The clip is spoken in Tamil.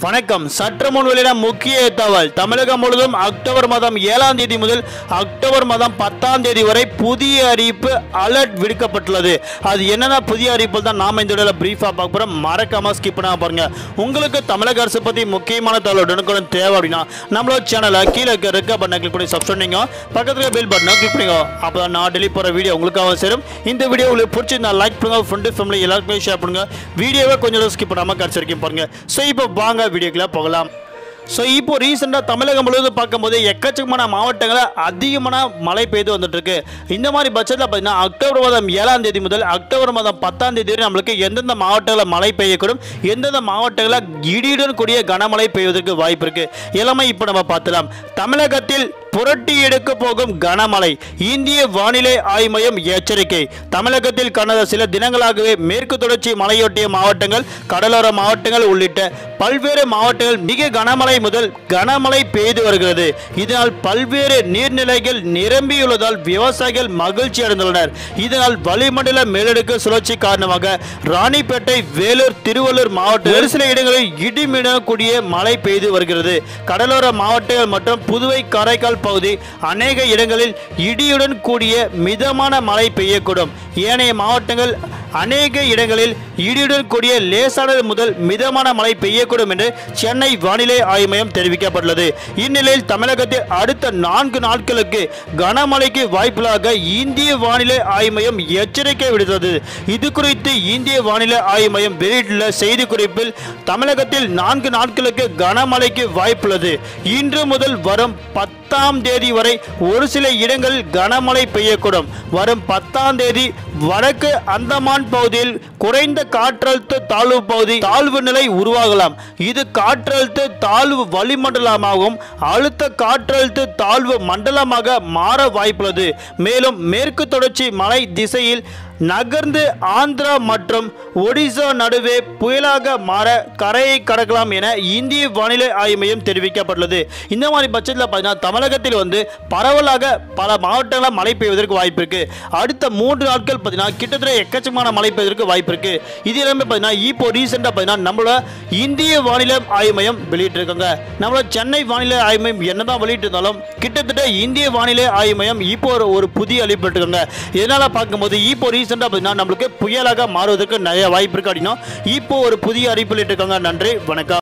வணக்கம் சற்று முன் வெளியிட முக்கிய தகவல் தமிழகம் முழுவதும் அக்டோபர் மாதம் ஏழாம் தேதி முதல் அக்டோபர் மாதம் பத்தாம் தேதி வரை புதிய அறிவிப்பு அலர்ட் விடுக்கப்பட்டுள்ளது அது என்னென்ன புதிய அறிவிப்பு தான் நாம இந்த வீடியோவில் பிரீஃபாக பார்க்க போகிறோம் மறக்காம ஸ்கிப் பண்ணாம பாருங்க உங்களுக்கு தமிழக அரசு பற்றி முக்கியமான தகவல் உடனுக்குடன் தேவை அப்படின்னா நம்மளோட சேனலை கீழே இருக்க ரெக்க பட்டனை கிளிக் பண்ணி சப்ஸ்கிரைப் பண்ணிங்க பக்கத்தில் பெல் பட்டனை கிளிக் பண்ணிங்க அப்போ தான் நான் டெலிட் போகிற வீடியோ உங்களுக்காக சேரும் இந்த வீடியோ உங்களுக்கு பிடிச்சிருந்தா லைக் பண்ணுங்க ஃப்ரெண்டு ஃபேமிலி எல்லாருக்குமே ஷேர் பண்ணுங்க வீடியோவை கொஞ்சம் ஸ்கிப் பண்ணாமல் கடைசி வரைக்கும் பாருங்க ஸோ இப்போ வாங்க வீடியோக்குள்ள போகலாம் ஸோ இப்போ ரீசெண்டாக தமிழகம் முழுவதும் பார்க்கும்போது எக்கச்சக்கமான மாவட்டங்களில் அதிகமான மழை பெய்து வந்துட்டு இருக்கு இந்த மாதிரி பட்சத்தில் பார்த்தீங்கன்னா அக்டோபர் மாதம் ஏழாம் தேதி முதல் அக்டோபர் மாதம் பத்தாம் தேதி வரை நம்மளுக்கு எந்தெந்த மாவட்டங்களில் மழை பெய்யக்கூடும் எந்தெந்த மாவட்டங்களில் இடியுடன் கூடிய கனமழை பெய்வதற்கு வாய்ப்பு இருக்கு எல்லாமே இப்போ நம்ம பார்த்துலாம் தமிழகத்தில் புரட்டி எடுக்க போகும் கனமழை இந்திய வானிலை ஆய்வு மையம் எச்சரிக்கை தமிழகத்தில் கடந்த சில தினங்களாகவே மேற்கு தொடர்ச்சி மலையொட்டிய மாவட்டங்கள் கடலோர மாவட்டங்கள் உள்ளிட்ட பல்வேறு மாவட்டங்கள் மிக கனமழை முதல் கனமழை பெய்து வருகிறது இதனால் பல்வேறு நீர்நிலைகள் நிரம்பியுள்ளதால் விவசாயிகள் மகிழ்ச்சி அடைந்துள்ளனர் இதனால் வளிமண்டல மேலடுக்கு சுழற்சி காரணமாக ராணிப்பேட்டை வேலூர் திருவள்ளூர் மாவட்ட ஒரு சில இடங்களில் இடிமிடக்கூடிய மழை பெய்து வருகிறது கடலோர மாவட்டங்கள் மற்றும் புதுவை காரைக்கால் பகுதி அநேக இடங்களில் இடியுடன் கூடிய மிதமான மழை பெய்யக்கூடும் ஏனைய மாவட்டங்கள் அநேக இடங்களில் இடியுடன் கூடிய லேசானது முதல் மிதமான மழை பெய்யக்கூடும் என்று சென்னை வானிலை ஆய்வு மையம் தெரிவிக்கப்பட்டுள்ளது இந்நிலையில் தமிழகத்தில் அடுத்த நான்கு நாட்களுக்கு கனமழைக்கு வாய்ப்புள்ளதாக இந்திய வானிலை ஆய்வு மையம் எச்சரிக்கை விடுத்தது இது குறித்து இந்திய வானிலை ஆய்வு மையம் வெளியிட்டுள்ள செய்திக்குறிப்பில் தமிழகத்தில் நான்கு நாட்களுக்கு கனமழைக்கு வாய்ப்புள்ளது இன்று முதல் வரும் பத்தாம் தேதி வரை ஒரு சில இடங்களில் கனமழை பெய்யக்கூடும் வரும் பத்தாம் தேதி வடக்கு அந்தமான் பகுதியில் குறைந்த காற்றழுத்த தாழ்வு பகுதி தாழ்வு நிலை உருவாகலாம் இது காற்றழுத்த தாழ்வு வளிமண்டலமாகவும் அழுத்த காற்றழுத்த தாழ்வு மண்டலமாக மாற வாய்ப்புள்ளது மேலும் மேற்கு தொடர்ச்சி மலை திசையில் நகர்ந்து ஆந்திரா மற்றும் ஒடிசா நடுவே புயலாக மாற கரையை கடக்கலாம் என இந்திய வானிலை ஆய்வு மையம் தெரிவிக்கப்பட்டுள்ளது இந்த மாதிரி பட்சத்தில் பார்த்தீங்கன்னா தமிழகத்தில் வந்து பரவலாக பல மாவட்டங்களில் மழை பெய்வதற்கு வாய்ப்பு இருக்கு அடுத்த மூன்று நாட்கள் பார்த்தீங்கன்னா கிட்டத்தட்ட எக்கச்சக்கமான மழை பெய்வதற்கு வாய்ப்பு இருக்கு இது எல்லாமே பார்த்தீங்கன்னா இப்போ ரீசெண்டாக பார்த்தீங்கன்னா நம்மளோட இந்திய வானிலை ஆய்வு மையம் வெளியிட்டிருக்காங்க நம்மளோட சென்னை வானிலை ஆய்வு மையம் என்னதான் வெளியிட்டிருந்தாலும் கிட்டத்தட்ட இந்திய வானிலை ஆய்வு மையம் இப்போ ஒரு ஒரு புதிய அளிப்பட்டிருக்காங்க இதனால் பார்க்கும்போது இப்போ ரீசெண்டாக பார்த்தீங்கன்னா நம்மளுக்கு புயலாக மாறுவதற்கு நிறைய வாய்ப்பு இருக்கு அப்படின்னா இப்போ ஒரு புதிய அறிவிப்பு வெளியிட்டிருக்காங்க நன்றி வணக்கம்